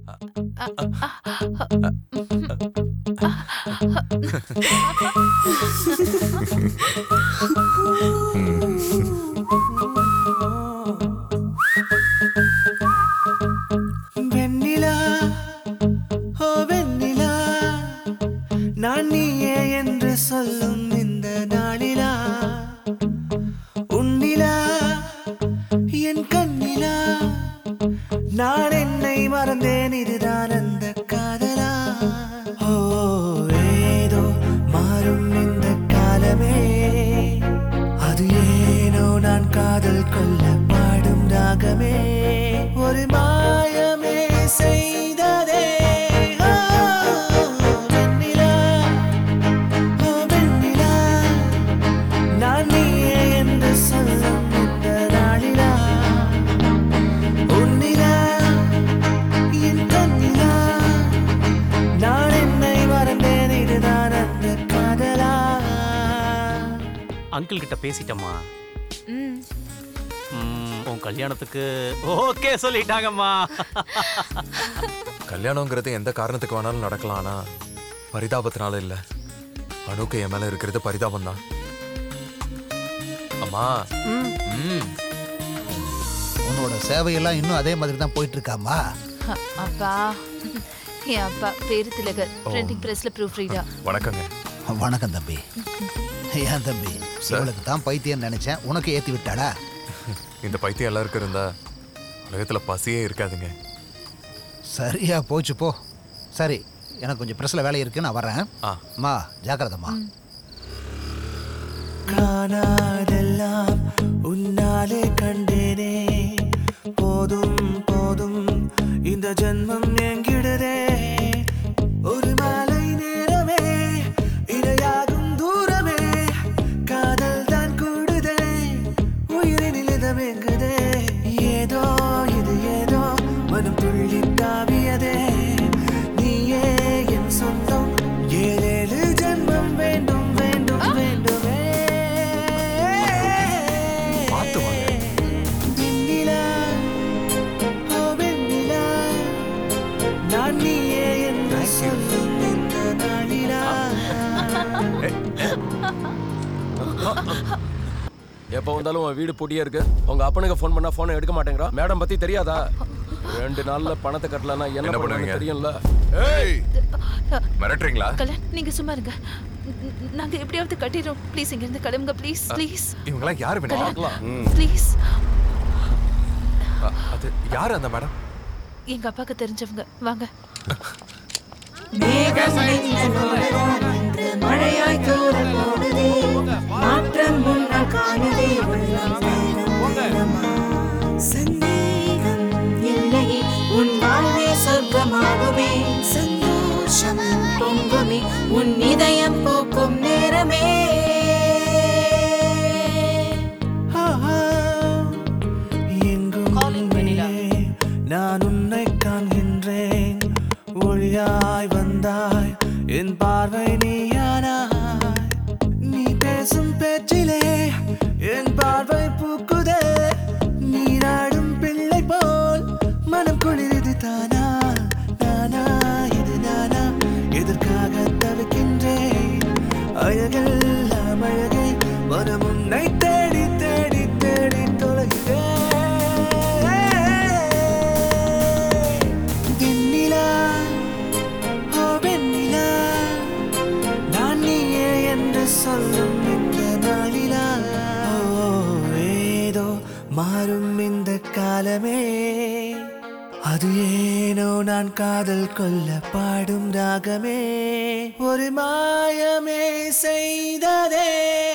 வெண்ணிலா ஓ வெண்ணிலா நான் நீயே என்று சொல்லும் இந்த நாளிலா உன்னிலா என் கண்ணிலா நான் என்னை மறந்தேன் இதுதான் அந்த காதலா ஓ ஏதோ மாறும் இந்த காலமே அது ஏனோ நான் காதல் கொள்ள பாடும் ராகமே ஒரு மாயமே செய்ததே ஓ, வெண்ணிலா, ஓ, வெண்ணிலா, நான் நீயே என்று சொல்லும் இந்த நாளிலா உன்னிலா என் கண்ணிலா நான் என்னை மறந்தேன் இதுதான் அந்த காதலா அங்கிள் கிட்ட பேசிட்டம்மா ம் ம், உன் கல்யாணத்துக்கு ஓகே சொல்லிட்டாங்கம்மா கல்யாணங்கிறது எந்த காரணத்துக்கு வேணாலும் நடக்கலாம் ஆனா பரிதாபத்தினால இல்ல அணுக்கு என் மேல இருக்கிறது பரிதாபம் தான் அம்மா ம் உன்னோட சேவையெல்லாம் இன்னும் அதே மாதிரி தான் போயிட்டு இருக்காமா அ- அப்பா என் அப்பா பேரு திலகர் பிரிண்டிங் பிரஸ்ல ப்ரூஃப் ரீடா வணக்கங்க வணக்கம் தம்பி ஏன் தம்பி இவளுக்கு தான் பைத்தியம் நினைச்சேன் உனக்கு ஏத்தி விட்டாடா இந்த பைத்தியம் எல்லாருக்கும் இருந்தா உலகத்துல பசியே இருக்காதுங்க சரியா போச்சு போ சரி எனக்கு கொஞ்சம் பிரஸ்ல வேலை இருக்கு நான் வரேன் ஆ அம்மா ஜாக்கிரதம்மா காணாதெல்லாம் உன்னாலே கண்டேனே போதும் போதும் இந்த ஜென்மம் எங்கிடுதே ஒரு மாலை நேரமே இணையாகும் தூரமே காதல் தான் கூடுதே உயிரினில் இதமெங்குதே ஏதோ இது ஏதோ மனம் துள்ளி தாவியதே நீயே என் சொந்தம் ஏழேழு ஜென்மம் வேண்டும் வேண்டும் வேண்டுமே பார்த்து வாங்க. வெண்ணிலா, ஓ வெண்ணிலா, நான் நீயே என்று சொல்லும் இந்த நாளிலா எப்போ வந்தாலும் உன் வீடு பூட்டியே இருக்கு உங்க அப்பனுக்கு ஃபோன் பண்ணா போனை எடுக்க மாட்டேங்கிறா மேடம் பத்தி தெரியாதா ரெண்டு நாள்ல பணத்தை கட்டலன்னா என்ன என்ன பண்ணுவீங்க பண்ணுவீங்க? தெரியும்ல ஏய் மிரட்டுறீங்களா கல்யாண் நீங்க சும்மா இருங்க ந- ந- நாங்க எப்படியாவது கட்டிடுறோம் ப்ளீஸ் இங்க இருந்து கிளம்புங்க ப்ளீஸ் ப்ளீஸ் இவங்கெல்லாம் யாரு வேணும் பார்க்கலாம் ப்ளீஸ் அ- அது யாரு அந்த மேடம் எங்க அப்பாக்கு தெரிஞ்சவங்க வாங்க மழையாய் தூரம் போடுதே மாற்றம் முன்னால் காணுதே உள்ளம் நேரமா சந்தேகம் இல்லையே உன் வாழ்வே சொர்க்கமாகுமே சந்தோஷம் பொங்குமே உன் இதயம் போக்கும் நேரமே ஆஹா, எங்கும் நீயே, நான் உன்னை காண்கின்றேன் ஒளியாய் வந்தாய் என் பார்வை நீயானாய் நீ பேசும் பேச்சிலே என் பார்வை பூக்குதே நீராடும் பிள்ளை போல் மனம் குளிரது தானா நானா இது நானா எதற்காக தவிக்கின்றேன் அழகெல்லாம் அழகே மனம் உன்னை தேடி தேடி தேடி தொலைகிறேன் வெண்ணிலா ஓ வெண்ணிலா நான் நீயே என்று சொல்லும் இந்த நாளிலா ஓ ஏதோ மாறும் இந்த காலமே அது ஏனோ நான் காதல் கொள்ள பாடும் ராகமே ஒரு மாயமே செய்ததே